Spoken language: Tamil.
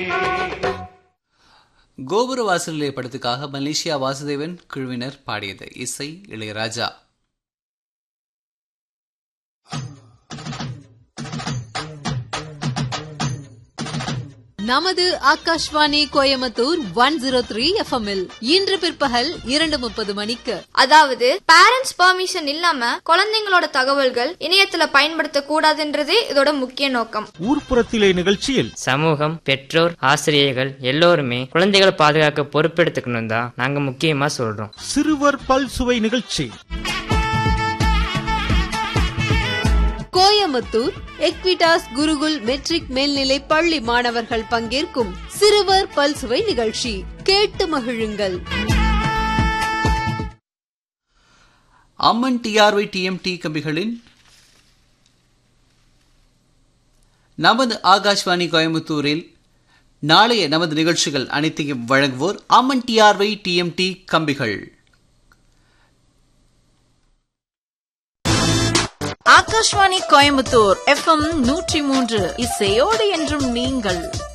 கோபுர வாசலிலே படத்துக்காக மலேசியா வாசுதேவன் குழுவினர் பாடியது இசை இளையராஜா நமது Akashvani Coimbatore one zero three எஃப்எம்எல் இன்று பிற்பகல் இரண்டு முப்பது மணிக்கு அதாவது பேரண்ட்ஸ் பெர்மிஷன் இல்லாம குழந்தைங்களோட தகவல்கள் இணையத்துல பயன்படுத்த கூடாதுன்றதே இதோட முக்கிய நோக்கம் ஊர்ப்புறத்திலே நிகழ்ச்சியில் சமூகம் பெற்றோர் ஆசிரியர்கள் எல்லோருமே குழந்தைகளை பாதுகாக்க பொறுப்பெடுத்துக்கணும் தான் நாங்க முக்கியமா சொல்றோம் சிறுவர் பல் சுவை நிகழ்ச்சி கோயம்புத்தூர் எக்விடாஸ் குருகுல் மெட்ரிக் மேல்நிலை பள்ளி மாணவர்கள் பங்கேற்கும் சிறுவர் பல்சுவை நிகழ்ச்சி கேட்டு மகிழுங்கள் அம்மன் டிஆர்ஒய் டிஎம்டி கம்பிகளின் நமது ஆகாஷ்வாணி கோயம்புத்தூரில் நாளைய நமது நிகழ்ச்சிகள் அனைத்தையும் வழங்குவோர் அம்மன் டிஆர்ஒய் டிஎம்டி கம்பிகள் ஆகாஷ்வாணி கோயம்புத்தூர் எஃப்எம் நூற்றி மூன்று இசையோடு என்றும் நீங்கள்